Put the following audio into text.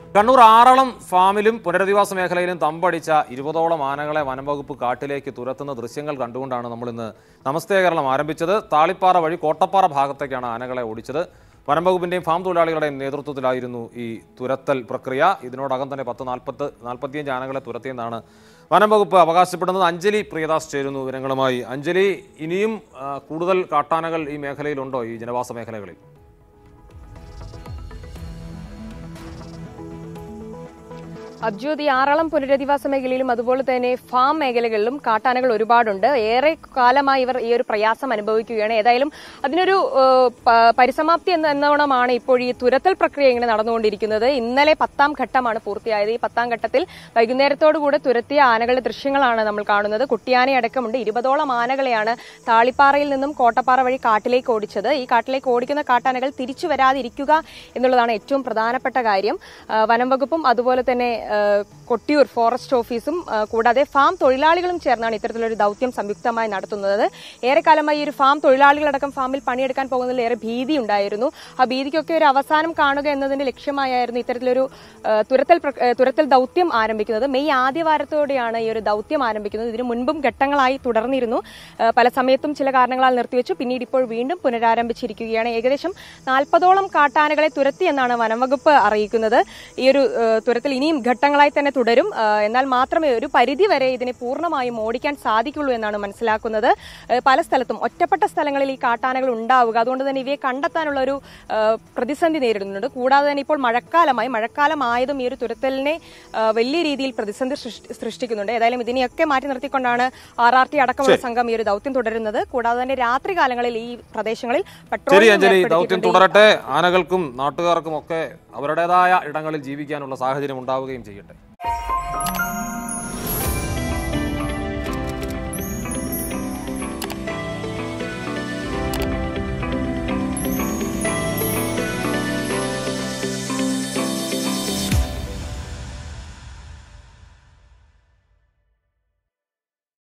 കണ്ണൂർ ആറളം ഫാമിലും പുനരധിവാസ മേഖലയിലും തമ്പടിച്ച ഇരുപതോളം ആനകളെ വനംവകുപ്പ് കാട്ടിലേക്ക് തുരത്തുന്ന ദൃശ്യങ്ങൾ കണ്ടുകൊണ്ടാണ് നമ്മൾ ഇന്ന് നമസ്തേ കേരളം ആരംഭിച്ചത് താളിപ്പാറ വഴി കോട്ടപ്പാറ ഭാഗത്തേക്കാണ് ആനകളെ ഓടിച്ചത് വനംവകുപ്പിന്റെയും ഫാം തൊഴിലാളികളുടെയും നേതൃത്വത്തിലായിരുന്നു ഈ തുരത്തൽ പ്രക്രിയ ഇതിനോടകം തന്നെ പത്ത് നാൽപ്പത്ത് നാൽപ്പത്തിയഞ്ച് ആനകളെ തുരത്തിയെന്നാണ് വനംവകുപ്പ് അവകാശപ്പെടുന്നത് അഞ്ജലി പ്രിയദാസ് ചേരുന്നു വിവരങ്ങളുമായി അഞ്ജലി ഇനിയും ആ, കൂടുതൽ കാട്ടാനകൾ ഈ മേഖലയിലുണ്ടോ ഈ ജനവാസ മേഖലകളിൽ അബ്ജ്യോതി ആറളം പുനരധിവാസ മേഖലയിലും അതുപോലെ തന്നെ ഫാം മേഖലകളിലും കാട്ടാനകൾ ഒരുപാടുണ്ട് ഏറെ കാലമായി ഇവർ ഈ ഒരു പ്രയാസം അനുഭവിക്കുകയാണ് ഏതായാലും അതിനൊരു ഏഹ്, പ- പരിസമാപ്തി എന്ന എന്നോണമാണ് ഇപ്പോൾ ഈ തുരത്തൽ പ്രക്രിയ ഇങ്ങനെ നടന്നുകൊണ്ടിരിക്കുന്നത് ഇന്നലെ പത്താം ഘട്ടമാണ് പൂർത്തിയായത് ഈ പത്താം ഘട്ടത്തിൽ വൈകുന്നേരത്തോടുകൂടെ തുരത്തിയ ആനകളുടെ ദൃശ്യങ്ങളാണ് നമ്മൾ കാണുന്നത് കുട്ടിയാന അടക്കമുണ്ട് ഇരുപതോളം ആനകളെയാണ് താളിപ്പാറയിൽ നിന്നും കോട്ടപ്പാറ വഴി കാട്ടിലേക്ക് ഓടിച്ചത് ഈ കാട്ടിലേക്ക് ഓടിക്കുന്ന കാട്ടാനകൾ തിരിച്ചു വരാതിരിക്കുക എന്നുള്ളതാണ് ഏറ്റവും പ്രധാനപ്പെട്ട കാര്യം ആ, വനം വകുപ്പും അതുപോലെ തന്നെ ആ, കൊട്ടിയൂർ ഫോറസ്റ്റ് ഓഫീസും ആ, കൂടാതെ ഫാം തൊഴിലാളികളും ചേർന്നാണ് ഇത്തരത്തിലൊരു ദൗത്യം സംയുക്തമായി നടത്തുന്നത് ഏറെക്കാലമായി ഈ ഒരു ഫാം തൊഴിലാളികളടക്കം ഫാമിൽ പണിയെടുക്കാൻ പോകുന്നതിൽ ഏറെ ഭീതി ഉണ്ടായിരുന്നു ആ ഭീതിക്കൊക്കെ ഒരു അവസാനം കാണുക എന്നതിന്റെ ലക്ഷ്യമായിരുന്നു ഇത്തരത്തിലൊരു ആ, തുരത്തൽ പ്രക്- ആ, തുരത്തൽ ദൗത്യം ആരംഭിക്കുന്നത് മെയ് ആദ്യ വാരത്തോടെയാണ് ഈ ഒരു ദൗത്യം ആരംഭിക്കുന്നത് ഇതിനു മുൻപും ഘട്ടങ്ങളായി തുടർന്നിരുന്നു ആ, പല സമയത്തും ചില കാരണങ്ങളാൽ നിർത്തിവെച്ചു പിന്നീട് ഇപ്പോൾ വീണ്ടും പുനരാരംഭിച്ചിരിക്കുകയാണ് ഏകദേശം നാൽപ്പതോളം കാട്ടാനകളെ തുരത്തി എന്നാണ് വനംവകുപ്പ് അറിയിക്കുന്നത് ഈ ഒരു ആ, തുരത്തിൽ ഇനിയും ഘട്ടങ്ങളായി തന്നെ തുടരും ആ, എന്നാൽ മാത്രമേ ഒരു പരിധി വരെ ഇതിനെ പൂർണ്ണമായും ഓടിക്കാൻ സാധിക്കുള്ളൂ എന്നാണ് മനസ്സിലാക്കുന്നത് ആ, പല സ്ഥലത്തും ഒറ്റപ്പെട്ട സ്ഥലങ്ങളിൽ ഈ കാട്ടാനകൾ ഉണ്ടാവുക അതുകൊണ്ട് തന്നെ ഇവയെ കണ്ടെത്താനുള്ള ഒരു ആ, പ്രതിസന്ധി നേരിടുന്നുണ്ട് കൂടാതെ തന്നെ ഇപ്പോൾ മഴക്കാലമായി മഴക്കാലമായതും ഈ ഒരു തുരത്തലിനെ ആ, വലിയ രീതിയിൽ പ്രതിസന്ധി സൃഷ്ടി- സൃഷ്ടിക്കുന്നുണ്ട് ഏതായാലും ഇതിനെയൊക്കെ മാറ്റി നിർത്തിക്കൊണ്ടാണ് ആർ ആർ ടി അടക്കമുള്ള സംഘം ഈ ഒരു ദൗത്യം തുടരുന്നത് കൂടാതെ തന്നെ രാത്രി കാലങ്ങളിൽ ഈ പ്രദേശങ്ങളിൽ ശരി പട്രോളിംഗ് അഞ്ജലി ദൗത്യം ഏർപ്പെടുത്തിയിട്ടുണ്ട്. ഈ തുടരട്ടെ ആനകൾക്കും നാട്ടുകാർക്കും ഒക്കെ അവരുടേതായ ഇടങ്ങളിൽ ജീവിക്കാനുള്ള സാഹചര്യം ഉണ്ടാവുകയും ചെയ്യട്ടെ